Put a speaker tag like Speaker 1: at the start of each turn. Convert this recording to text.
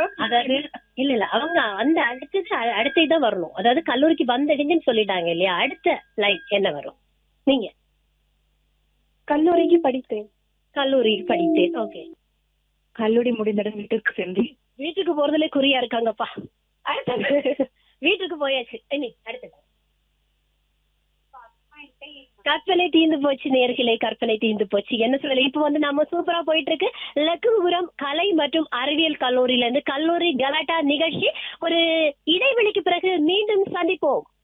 Speaker 1: அதாவது இல்ல இல்ல அவங்க அந்த அடுத்தது அ- அடுத்த இதான் வரணும் அதாவது கல்லூரிக்கு வந்தடைஞ்சுன்னு சொல்லிட்டாங்க இல்லையா அடுத்த லைன் என்ன வரும் நீங்க
Speaker 2: கல்லூரிக்கு படித்தேன்
Speaker 1: கல்லூரியில் படித்தேன் ஓகே
Speaker 2: கல்லூரி முடிந்ததும் வீட்டிற்கு சென்றேன்
Speaker 1: வீட்டுக்கு போறதுல குறியா இருக்காங்கப்பா அடுத்தது வீட்டுக்கு போயாச்சு இனி அடுத்தது கற்பனை தீந்து போச்சு நேர்களே கற்பனை தீந்து போச்சு என்ன சொல்லல இப்ப வந்து நம்ம சூப்பரா போயிட்டு இருக்கு லக்குபுரம் கலை மற்றும் அறிவியல் கல்லூரியில இருந்து கல்லூரி கலாட்டா நிகழ்ச்சி ஒரு இடைவெளிக்கு பிறகு மீண்டும் சந்திப்போம்